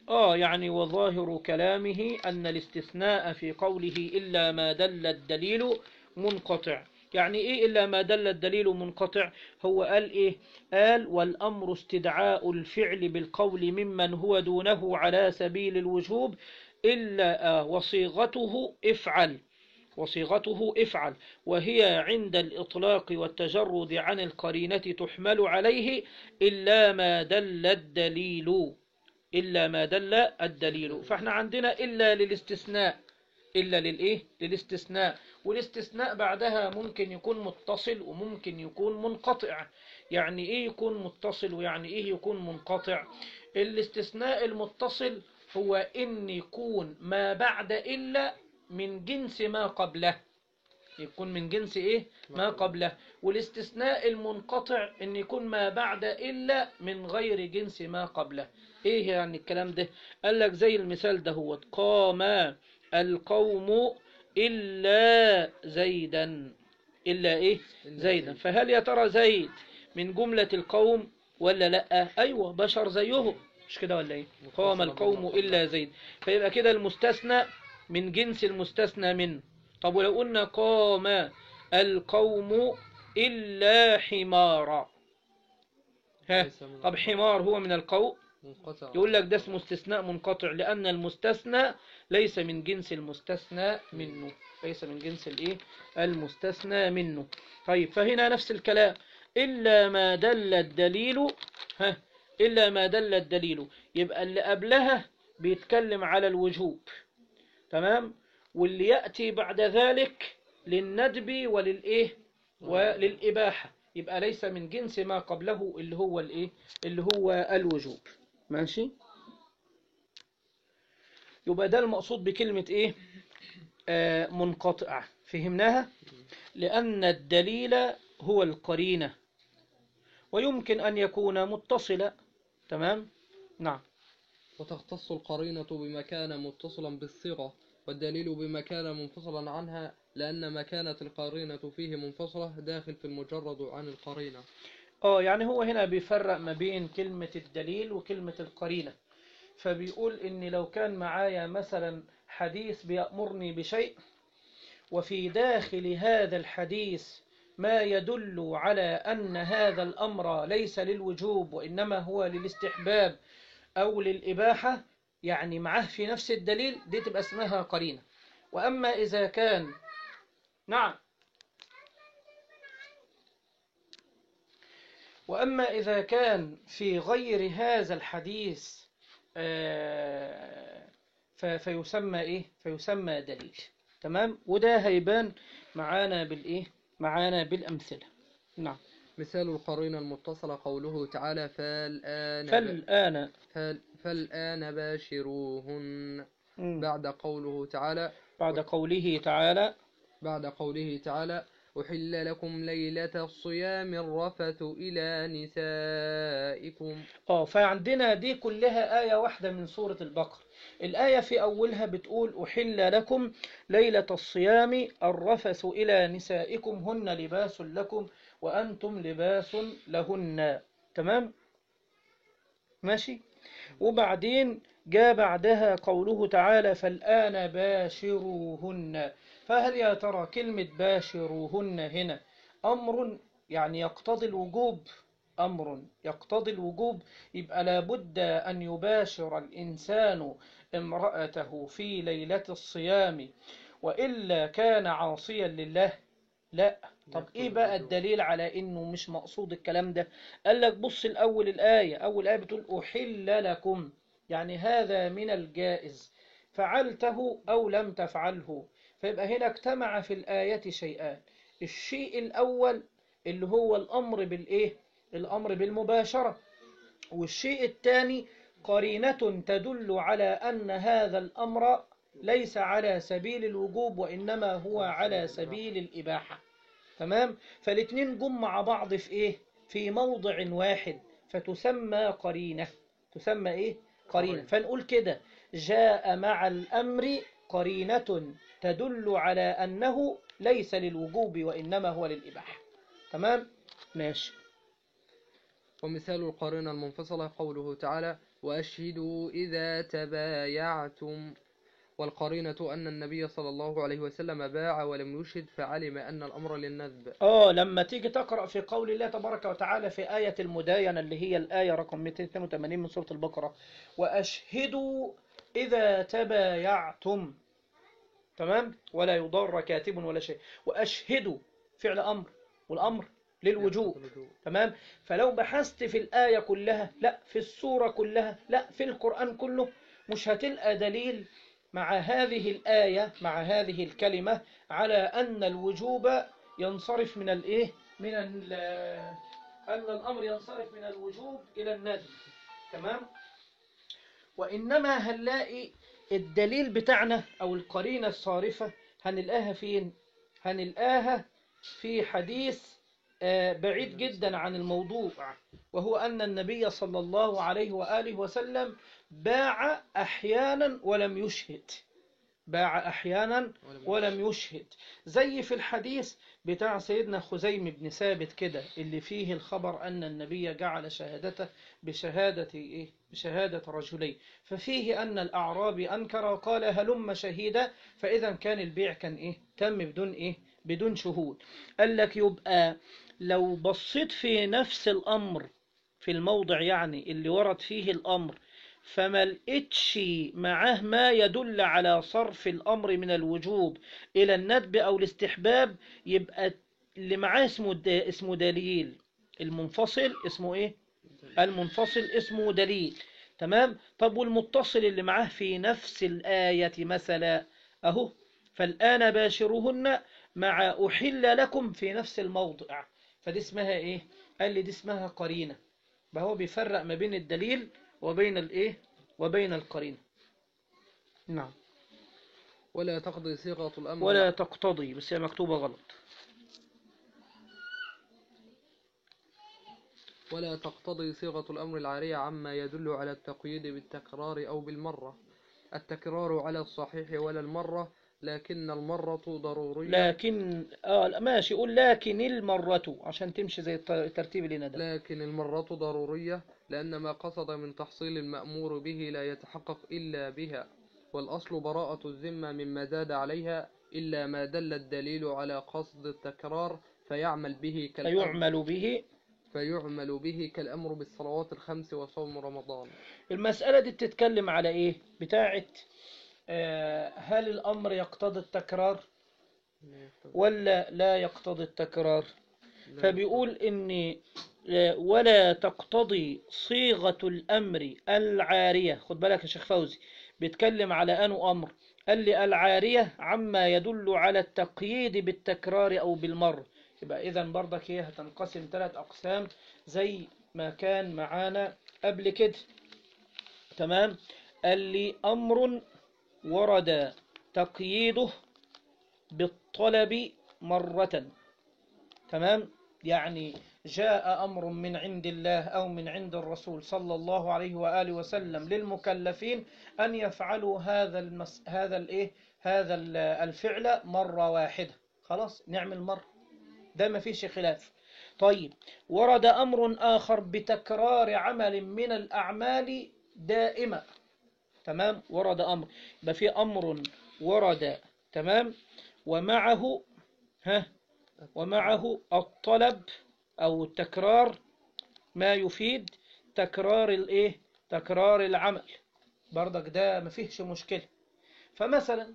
آه يعني وظاهر كلامه أن الاستثناء في قوله إلا ما دل الدليل منقطع يعني إيه إلا ما دل الدليل منقطع هو قال إيه قال والأمر استدعاء الفعل بالقول ممن هو دونه على سبيل الوجوب إلا آه وصيغته افعل وصيغته افعل وهي عند الإطلاق والتجرد عن القرينة تحمل عليه إلا ما دل الدليل إلا ما دل الدليل فاحنا عندنا إلا للاستثناء إلا للإيه للاستثناء والاستثناء بعدها ممكن يكون متصل وممكن يكون منقطع يعني إيه يكون متصل ويعني إيه يكون منقطع الاستثناء المتصل هو إن يكون ما بعد إلا من جنس ما قبله يكون من جنس إيه ما قبله والاستثناء المنقطع إن يكون ما بعد إلا من غير جنس ما قبله إيه يعني الكلام ده قال لك زي المثال ده هو قام القوم إلا زيدا إلا إيه زيدا فهل يا ترى زيد من جملة القوم ولا لا أيوة بشر زيهم مش كده ولا إيه قام القوم إلا زيد فيبقى كده المستثنى من جنس المستثنى منه طب ولو قلنا قام القوم إلا حمارا ها ليس من طب حمار هو من القوم منقطع يقول لك ده اسمه استثناء منقطع لأن المستثنى ليس من جنس المستثنى منه ليس من جنس الايه المستثنى منه طيب فهنا نفس الكلام إلا ما دل الدليل ها إلا ما دل الدليل يبقى اللي قبلها بيتكلم على الوجوب تمام واللي يأتي بعد ذلك للندب وللإيه وللإباحة يبقى ليس من جنس ما قبله اللي هو الإيه اللي هو الوجوب ماشي يبقى ده المقصود بكلمة إيه آه منقطعة فهمناها لأن الدليل هو القرينة ويمكن أن يكون متصلا تمام نعم وتختص القرينة بما كان متصلا بالصيغة والدليل بما كان منفصلا عنها لأن ما كانت القرينة فيه منفصلة داخل في المجرد عن القرينة اه يعني هو هنا بيفرق ما بين كلمة الدليل وكلمة القرينة فبيقول إن لو كان معايا مثلا حديث بيأمرني بشيء وفي داخل هذا الحديث ما يدل على أن هذا الأمر ليس للوجوب وإنما هو للاستحباب أو للإباحة يعني معاه في نفس الدليل دي تبقى اسمها قرينة وأما إذا كان نعم وأما إذا كان في غير هذا الحديث آه، ف- فيسمى إيه؟ فيسمى دليل تمام؟ وده هيبان معانا بالإيه؟ معانا بالأمثلة نعم مثال القرينة المتصلة قوله تعالى فالآن فالآن فال فالآن باشروهن مم. بعد قوله تعالى بعد قوله تعالى بعد قوله تعالى أحل لكم ليلة الصيام الرفث إلى نسائكم اه فعندنا دي كلها آية واحدة من سورة البقرة الآية في أولها بتقول أحل لكم ليلة الصيام الرفث إلى نسائكم هن لباس لكم وأنتم لباس لهن تمام ماشي وبعدين جاء بعدها قوله تعالى فالآن باشروهن فهل يا ترى كلمة باشروهن هنا أمر يعني يقتضي الوجوب أمر يقتضي الوجوب يبقى لابد أن يباشر الإنسان امرأته في ليلة الصيام وإلا كان عاصيا لله لا طب إيه بقى الدليل على إنه مش مقصود الكلام ده قال لك بص الأول الآية أول آية بتقول أحل لكم يعني هذا من الجائز فعلته أو لم تفعله فيبقى هنا اجتمع في الآية شيئان الشيء الأول اللي هو الأمر بالإيه الأمر بالمباشرة والشيء الثاني قرينة تدل على أن هذا الأمر ليس على سبيل الوجوب وإنما هو على سبيل الإباحة تمام فالاثنين جم مع بعض في إيه في موضع واحد فتسمى قرينة تسمى إيه قرينة فنقول كده جاء مع الأمر قرينة تدل على أنه ليس للوجوب وإنما هو للإباحة تمام ماشي ومثال القرينة المنفصلة قوله تعالى وأشهدوا إذا تبايعتم والقرينة أن النبي صلى الله عليه وسلم باع ولم يشهد فعلم أن الأمر للندب اه لما تيجي تقرأ في قول الله تبارك وتعالى في آية المداينة اللي هي الآية رقم 282 من سورة البقرة وأشهدوا إذا تبايعتم تمام ولا يضر كاتب ولا شيء وأشهدوا فعل أمر والأمر للوجوب تمام فلو بحثت في الآية كلها لا في السورة كلها لا في القرآن كله مش هتلقى دليل مع هذه الآية مع هذه الكلمة على أن الوجوب ينصرف من الإيه من ال- أن الأمر ينصرف من الوجوب إلى الندب تمام وإنما هنلاقي الدليل بتاعنا أو القرينة الصارفة هنلقاها فين هنلقاها في حديث آه، بعيد جدا عن الموضوع وهو أن النبي صلى الله عليه وآله وسلم باع أحيانا ولم يشهد باع أحيانا ولم يشهد زي في الحديث بتاع سيدنا خزيم بن ثابت كده اللي فيه الخبر أن النبي جعل شهادته بشهادة إيه؟ بشهادة رجلين ففيه أن الأعرابي أنكر وقال هلم شهيدا فإذا كان البيع كان إيه تم بدون إيه بدون شهود قال لك يبقى لو بصيت في نفس الأمر في الموضع يعني اللي ورد فيه الأمر فما لقيتش معاه ما يدل على صرف الأمر من الوجوب إلى الندب أو الاستحباب يبقى اللي معاه اسمه د- اسمه دليل المنفصل اسمه إيه؟ المنفصل اسمه دليل تمام؟ طب والمتصل اللي معاه في نفس الآية مثلا أهو فالآن باشروهن مع أحل لكم في نفس الموضع فدي اسمها إيه؟ قال لي دي اسمها قرينة فهو بيفرق ما بين الدليل وبين الإيه؟ وبين القرينة نعم ولا تقضي صيغة الأمر ولا تقتضي بس هي مكتوبة غلط ولا تقتضي صيغة الأمر العارية عما يدل على التقييد بالتكرار أو بالمرة التكرار على الصحيح ولا المرة لكن المرة ضرورية لكن آه لا، ماشي قول لكن المرة عشان تمشي زي الت- الترتيب اللي ندى لكن المرة ضرورية لأن ما قصد من تحصيل المأمور به لا يتحقق إلا بها والأصل براءة الذمة مما زاد عليها إلا ما دل الدليل على قصد التكرار فيعمل به كالأمر, فيعمل به فيعمل به كالأمر بالصلوات الخمس وصوم رمضان المسألة دي بتتكلم على إيه بتاعت آه هل الأمر يقتضي التكرار ولا لا يقتضي التكرار فبيقول إن آه، ولا تقتضي صيغة الأمر العارية خد بالك يا شيخ فوزي بيتكلم على أنه أمر قال لي العارية عما يدل على التقييد بالتكرار أو بالمر يبقى إذا برضك هي هتنقسم ثلاث أقسام زي ما كان معانا قبل كده تمام قال لي أمر ورد تقييده بالطلب مرة تمام يعني جاء أمر من عند الله أو من عند الرسول صلى الله عليه وآله وسلم للمكلفين أن يفعلوا هذا المس... هذا الإيه هذا ال- الفعل مرة واحدة خلاص نعمل مرة ده ما فيش خلاف طيب ورد أمر آخر بتكرار عمل من الأعمال دائمة تمام ورد أمر يبقى في أمر ورد تمام ومعه ها ومعه الطلب أو التكرار ما يفيد تكرار الإيه تكرار العمل برضك ده ما فيهش مشكلة فمثلا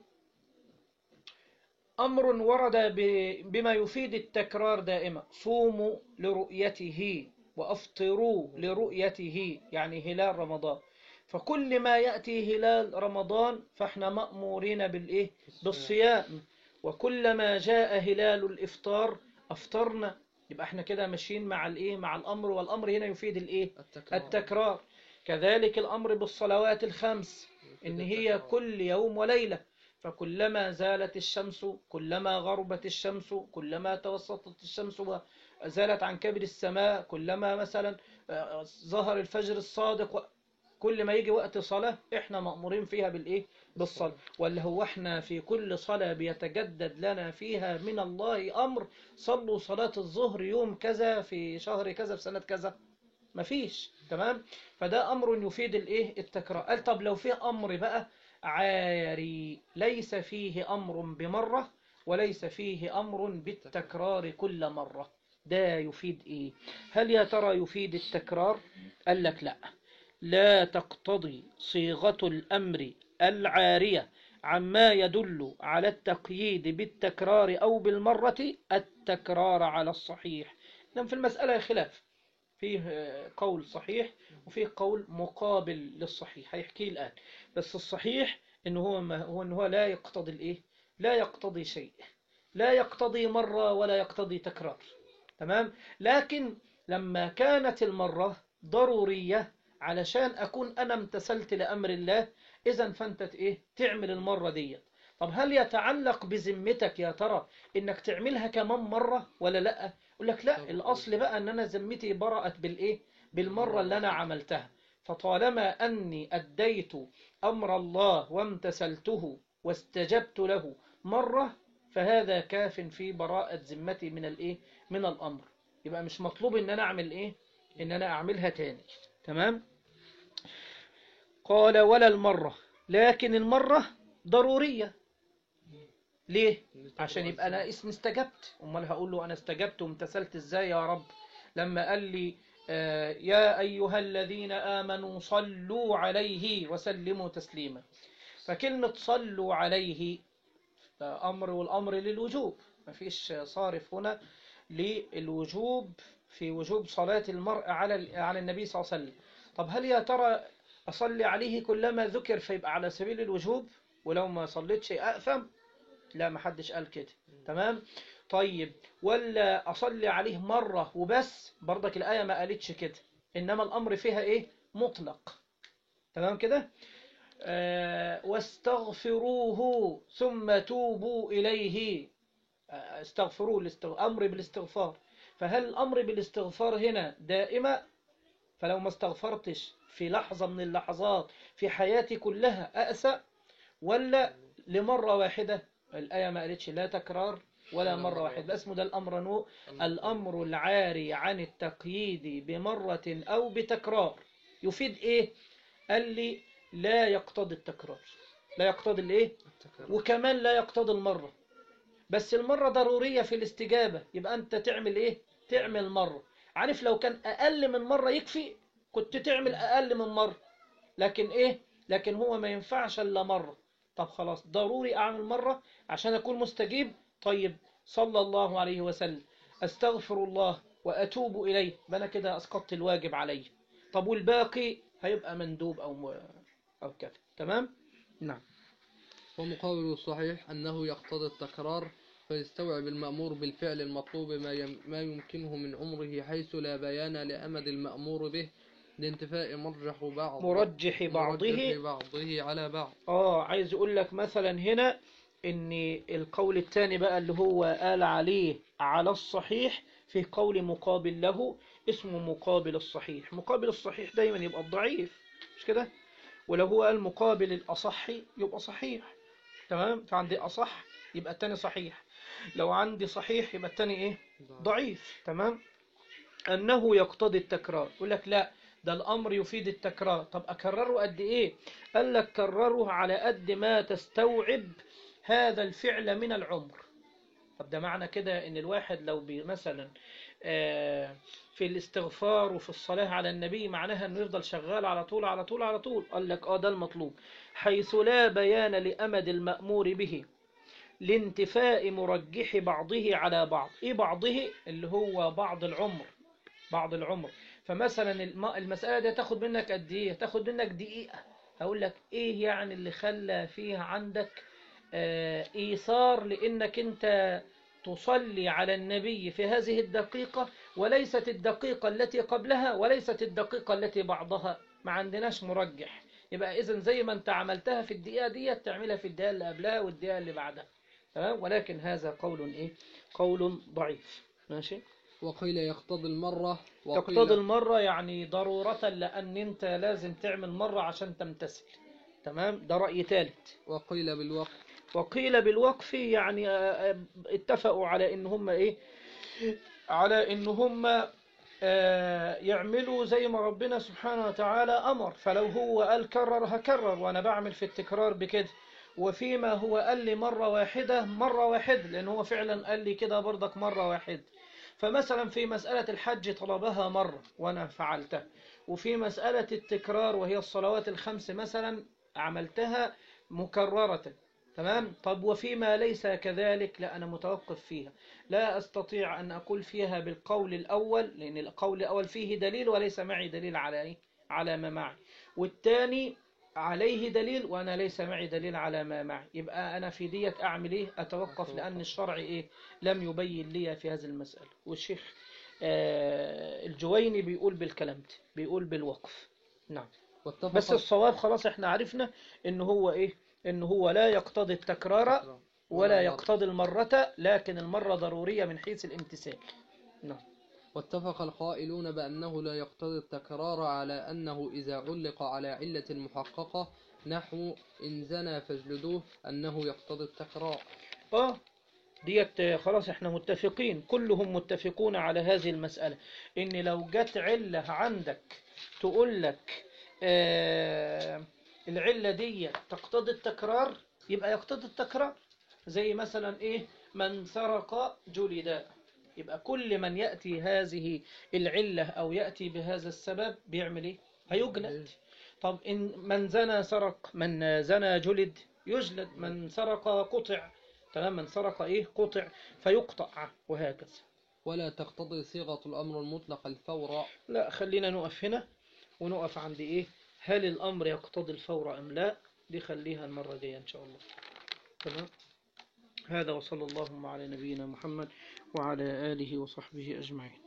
أمر ورد ب- بما يفيد التكرار دائما صوموا لرؤيته وأفطروا لرؤيته يعني هلال رمضان فكل ما يأتي هلال رمضان فاحنا مأمورين بالإيه بالصيام وكلما جاء هلال الإفطار أفطرنا يبقى احنا كده ماشيين مع الإيه مع الأمر والأمر هنا يفيد الإيه التكرار التكرار كذلك الأمر بالصلوات الخمس إن هي كل يوم وليلة فكلما زالت الشمس كلما غربت الشمس كلما توسطت الشمس وزالت عن كبد السماء كلما مثلا آه، ظهر الفجر الصادق كل ما يجي وقت صلاة احنا مأمورين فيها بالإيه بالصلاة ولا هو احنا في كل صلاة بيتجدد لنا فيها من الله أمر صلوا صلاة الظهر يوم كذا في شهر كذا في سنة كذا مفيش تمام فده أمر يفيد الإيه التكرار قال طب لو في أمر بقى عاري ليس فيه أمر بمرة وليس فيه أمر بالتكرار كل مرة ده يفيد إيه هل يا ترى يفيد التكرار قال لك لا لا تقتضي صيغة الأمر العارية عما يدل على التقييد بالتكرار أو بالمرة التكرار على الصحيح إذن في المسألة خلاف فيه آه، قول صحيح وفيه قول مقابل للصحيح هيحكيه الآن بس الصحيح إن هو ما هو إن هو لا يقتضي الإيه لا يقتضي شيء لا يقتضي مرة ولا يقتضي تكرار تمام لكن لما كانت المرة ضرورية علشان أكون أنا امتثلت لأمر الله إذا فأنت إيه تعمل المرة دي طب هل يتعلق بذمتك يا ترى إنك تعملها كمان مرة ولا لأ يقول لك لا الأصل بقى أن أنا ذمتي برأت بالإيه بالمرة اللي أنا عملتها فطالما أني أديت أمر الله وامتثلته واستجبت له مرة فهذا كاف في براءة ذمتي من الإيه من الأمر يبقى مش مطلوب إن أنا أعمل إيه إن أنا أعملها تاني تمام قال ولا المرة لكن المرة ضرورية ليه عشان يبقى أنا اسم استجبت أمال هقول له أنا استجبت وامتثلت إزاي يا رب لما قال لي آه، يا أيها الذين آمنوا صلوا عليه وسلموا تسليما فكلمة صلوا عليه ده أمر والأمر للوجوب مفيش صارف هنا للوجوب في وجوب صلاة المرء على على النبي صلى الله عليه وسلم طب هل يا ترى أصلي عليه كلما ذكر فيبقى على سبيل الوجوب ولو ما صليتش أأثم لا ما حدش قال كده تمام طيب ولا أصلي عليه مرة وبس برضك الآية ما قالتش كده إنما الأمر فيها إيه مطلق تمام كده آه، واستغفروه ثم توبوا إليه آه، استغفروه الاستغ- أمر بالاستغفار فهل الأمر بالاستغفار هنا دائمة فلو ما استغفرتش في لحظة من اللحظات في حياتي كلها أأسى ولا لمرة واحدة الآية ما قالتش لا تكرار ولا مرة واحدة اسمه ده الأمر نوع الأمر العاري عن التقييد بمرة أو بتكرار يفيد إيه قال لي لا يقتضي التكرار لا يقتضي الإيه وكمان لا يقتضي المرة بس المرة ضرورية في الاستجابة يبقى أنت تعمل إيه تعمل مرة عارف لو كان أقل من مرة يكفي كنت تعمل أقل من مرة لكن إيه لكن هو ما ينفعش إلا مرة طب خلاص ضروري أعمل مرة عشان أكون مستجيب طيب صلى الله عليه وسلم أستغفر الله وأتوب إليه يبقى أنا كده أسقطت الواجب علي طب والباقي هيبقى مندوب أو م... أو كذا تمام نعم ومقابل الصحيح أنه يقتضي التكرار فيستوعب المأمور بالفعل المطلوب ما, يم ما يمكنه من عمره حيث لا بيان لأمد المأمور به لانتفاء مرجح بعض مرجح مرجح بعضه بعضه على بعض اه عايز اقول لك مثلا هنا ان القول الثاني بقى اللي هو قال عليه على الصحيح في قول مقابل له اسمه مقابل الصحيح مقابل الصحيح دايما يبقى الضعيف مش كده ولو هو قال مقابل الأصح يبقى صحيح تمام فعندي أصح يبقى التاني صحيح لو عندي صحيح يبقى التاني ايه ضعيف تمام أنه يقتضي التكرار يقول لك لا ده الأمر يفيد التكرار طب أكرره قد إيه قال لك كرره على قد ما تستوعب هذا الفعل من العمر طب ده معنى كده ان الواحد لو بي مثلا آه، في الاستغفار وفي الصلاة على النبي معناها انه يفضل شغال على طول على طول على طول قال لك اه ده المطلوب حيث لا بيان لأمد المأمور به لانتفاء مرجح بعضه على بعض ايه بعضه اللي هو بعض العمر بعض العمر فمثلا الم- المسألة دي تاخد منك قد ايه تاخد منك دقيقة هقول لك ايه يعني اللي خلى فيها عندك آه، ايثار لانك انت تصلي على النبي في هذه الدقيقة وليست الدقيقة التي قبلها وليست الدقيقة التي بعدها ما عندناش مرجح يبقى اذا زي ما انت عملتها في الدقيقة دي تعملها في الدقيقة اللي قبلها والدقيقة اللي بعدها تمام ولكن هذا قول ايه قول ضعيف ماشي وقيل يقتضي المرة وقيل تقتضي المرة يعني ضرورة لأن أنت لازم تعمل مرة عشان تمتثل تمام ده رأي ثالث وقيل بالوقت وقيل بالوقف يعني آه، آه، اتفقوا على ان هم ايه على ان هم آه، يعملوا زي ما ربنا سبحانه وتعالى أمر فلو هو قال كرر هكرر وأنا بعمل في التكرار بكده وفيما هو قال لي مرة واحدة مرة واحدة لأن هو فعلا قال لي كده برضك مرة واحدة فمثلا في مسألة الحج طلبها مرة وأنا فعلتها وفي مسألة التكرار وهي الصلوات الخمس مثلا عملتها مكررة تمام طب وفيما ليس كذلك لا أنا متوقف فيها لا أستطيع أن أقول فيها بالقول الأول لأن القول الأول فيه دليل وليس معي دليل على إيه؟ على ما معي والثاني عليه دليل وأنا ليس معي دليل على ما معي يبقى أنا في دية أعمل إيه أتوقف لأن الشرع إيه لم يبين لي في هذه المسألة والشيخ آه الجويني بيقول بالكلام ده بيقول بالوقف نعم واتفق بس الصواب خلاص احنا عرفنا ان هو ايه ان هو لا يقتضي التكرار ولا يقتضي المرة لكن المرة ضرورية من حيث الامتثال نعم واتفق القائلون بأنه لا يقتضي التكرار على أنه إذا علق على علة محققة نحو إن زنى فاجلدوه أنه يقتضي التكرار اه ديت آه، خلاص احنا متفقين كلهم متفقون على هذه المسألة ان لو جت علة عندك تقول لك آه العلة دي تقتضي التكرار يبقى يقتضي التكرار زي مثلا ايه من سرق جلد يبقى كل من يأتي هذه العلة او يأتي بهذا السبب بيعمل ايه هيجلد طب إن من زنى سرق من زنى جلد يجلد من سرق قطع تمام من سرق ايه قطع فيقطع وهكذا ولا تقتضي صيغة الأمر المطلق الفور لا خلينا نقف هنا ونقف عند ايه هل الامر يقتضي الفور ام لا دي خليها المرة الجاية ان شاء الله تمام هذا وصلى اللهم على نبينا محمد وعلى آله وصحبه أجمعين